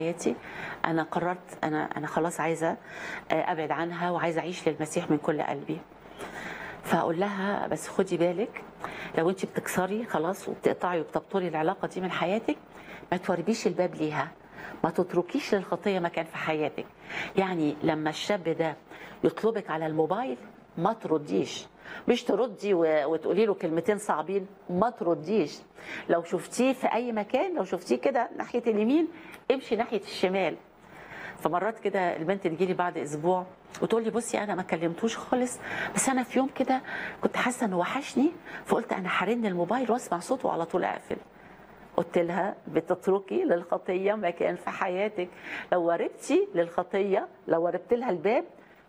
حياتي انا قررت انا انا خلاص عايزه آه، ابعد عنها وعايزه اعيش للمسيح من كل قلبي فاقول لها بس خدي بالك لو انت بتكسري خلاص وبتقطعي وبتبطلي العلاقه دي من حياتك ما توربيش الباب ليها ما تتركيش للخطيه مكان في حياتك يعني لما الشاب ده يطلبك على الموبايل ما ترديش مش تردي و- وتقولي له كلمتين صعبين ما ترديش لو شفتيه في اي مكان لو شفتيه كده ناحيه اليمين امشي ناحيه الشمال فمرات كده البنت تجي لي بعد اسبوع وتقول لي بصي انا ما كلمتوش خالص بس انا في يوم كده كنت حاسه انه وحشني فقلت انا هرن الموبايل واسمع صوته وعلى طول اقفل قلت لها بتتركي للخطيه مكان في حياتك لو وربتي للخطيه لو وربت لها الباب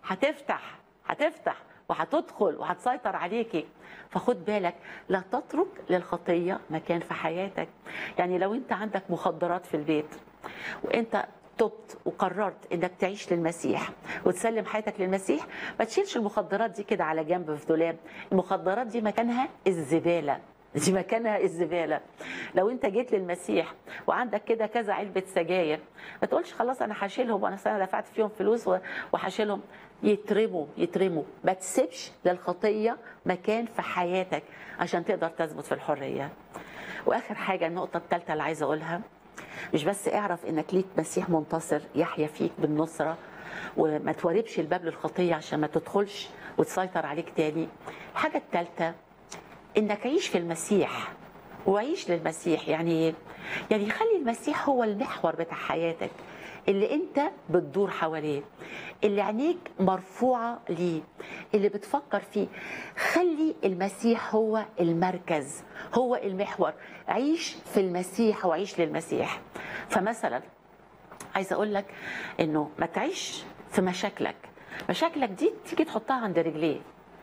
هتفتح هتفتح وهتدخل وهتسيطر عليكي فخد بالك لا تترك للخطيه مكان في حياتك يعني لو انت عندك مخدرات في البيت وانت تبت وقررت انك تعيش للمسيح وتسلم حياتك للمسيح ما تشيلش المخدرات دي كده على جنب في دولاب المخدرات دي مكانها الزباله دي مكانها الزباله لو انت جيت للمسيح وعندك كده كذا علبه سجاير ما تقولش خلاص انا هشيلهم وانا انا دفعت فيهم فلوس و- وهشيلهم يترموا يترموا ما تسيبش للخطيه مكان في حياتك عشان تقدر تثبت في الحريه واخر حاجه النقطه الثالثه اللي عايزه اقولها مش بس اعرف انك ليك مسيح منتصر يحيا فيك بالنصره وما توربش الباب للخطيه عشان ما تدخلش وتسيطر عليك تاني الحاجه الثالثه انك عيش في المسيح وعيش للمسيح يعني ايه؟ يعني خلي المسيح هو المحور بتاع حياتك اللي انت بتدور حواليه اللي عينيك مرفوعه ليه اللي بتفكر فيه خلي المسيح هو المركز هو المحور عيش في المسيح وعيش للمسيح فمثلا عايزه اقول لك انه ما تعيش في مشاكلك مشاكلك دي تيجي تحطها عند رجليه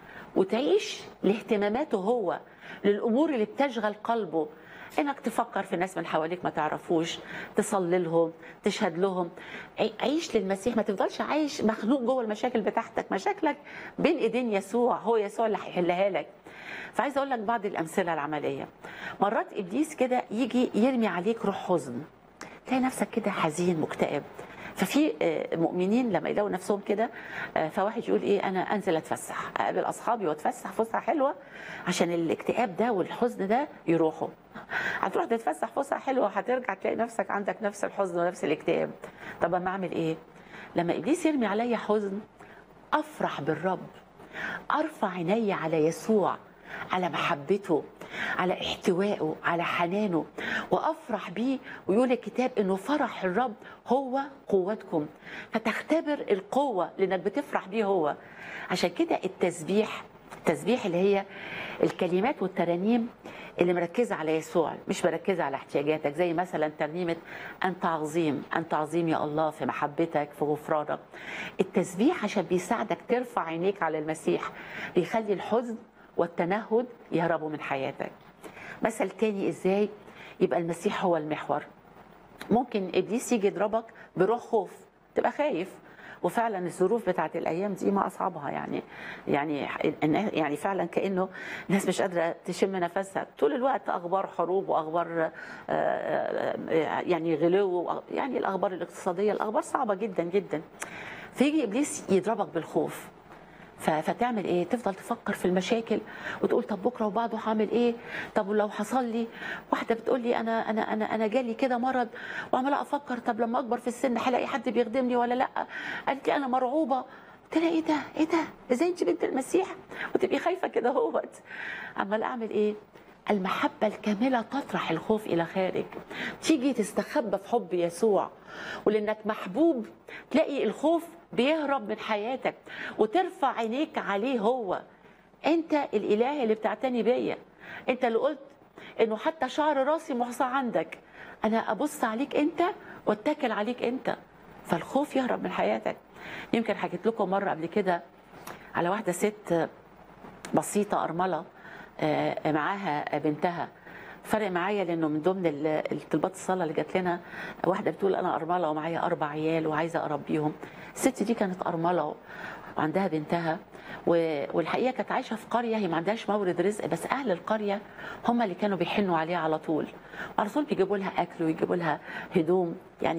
وتعيش لاهتماماته هو للامور اللي بتشغل قلبه انك تفكر في ناس من حواليك ما تعرفوش تصلي لهم تشهد لهم عي- عيش للمسيح ما تفضلش عايش مخنوق جوه المشاكل بتاعتك مشاكلك بين ايدين يسوع هو يسوع اللي هيحلها لك فعايزه اقول لك بعض الامثله العمليه مرات ابليس كده يجي يرمي عليك روح حزن تلاقي نفسك كده حزين مكتئب ففي آه، مؤمنين لما يلاقوا نفسهم كده آه، فواحد يقول ايه انا انزل اتفسح اقابل اصحابي واتفسح فسحه حلوه عشان الاكتئاب ده والحزن ده يروحوا هتروح تتفسح فسحه حلوه هترجع تلاقي نفسك عندك نفس الحزن ونفس الاكتئاب طب اما اعمل ايه لما ابليس يرمي عليا حزن افرح بالرب ارفع عيني على يسوع على محبته على احتوائه على حنانه وافرح بيه ويقول الكتاب انه فرح الرب هو قوتكم فتختبر القوه لانك بتفرح بيه هو عشان كده التسبيح التسبيح اللي هي الكلمات والترانيم اللي مركزه على يسوع مش مركزه على احتياجاتك زي مثلا ترنيمه انت عظيم انت عظيم يا الله في محبتك في غفرانك التسبيح عشان بيساعدك ترفع عينيك على المسيح بيخلي الحزن والتنهد يهربوا من حياتك مثل تاني ازاي يبقى المسيح هو المحور ممكن ابليس يجي يضربك بروح خوف تبقى خايف وفعلا الظروف بتاعت الايام دي ما اصعبها يعني يعني يعني فعلا كانه الناس مش قادره تشم نفسها طول الوقت اخبار حروب واخبار آه، آه، يعني غلو يعني الاخبار الاقتصاديه الاخبار صعبه جدا جدا فيجي ابليس يضربك بالخوف ف- فتعمل ايه تفضل تفكر في المشاكل وتقول طب بكره وبعده هعمل ايه طب ولو حصل لي واحده بتقول لي انا انا انا انا جالي كده مرض وعماله افكر طب لما اكبر في السن هلاقي حد بيخدمني ولا لا قالت لي انا مرعوبه قلت لها ايه ده ايه ده ازاي انت بنت المسيح وتبقي خايفه كده اهوت عمال اعمل ايه المحبة الكاملة تطرح الخوف إلى خارج تيجي تستخبى في حب يسوع ولأنك محبوب تلاقي الخوف بيهرب من حياتك وترفع عينيك عليه هو أنت الإله اللي بتعتني بيا أنت اللي قلت إنه حتى شعر راسي محصى عندك أنا أبص عليك أنت واتكل عليك أنت فالخوف يهرب من حياتك يمكن حكيت لكم مرة قبل كده على واحدة ست بسيطة أرملة آه، معاها بنتها فرق معايا لانه من ضمن ال- الطلبات الصلاه اللي جات لنا واحده بتقول انا ارمله ومعايا اربع عيال وعايزه اربيهم الست دي كانت ارمله وعندها بنتها و- والحقيقه كانت عايشه في قريه هي ما عندهاش مورد رزق بس اهل القريه هم اللي كانوا بيحنوا عليها على طول على طول بيجيبوا لها اكل ويجيبوا لها هدوم يعني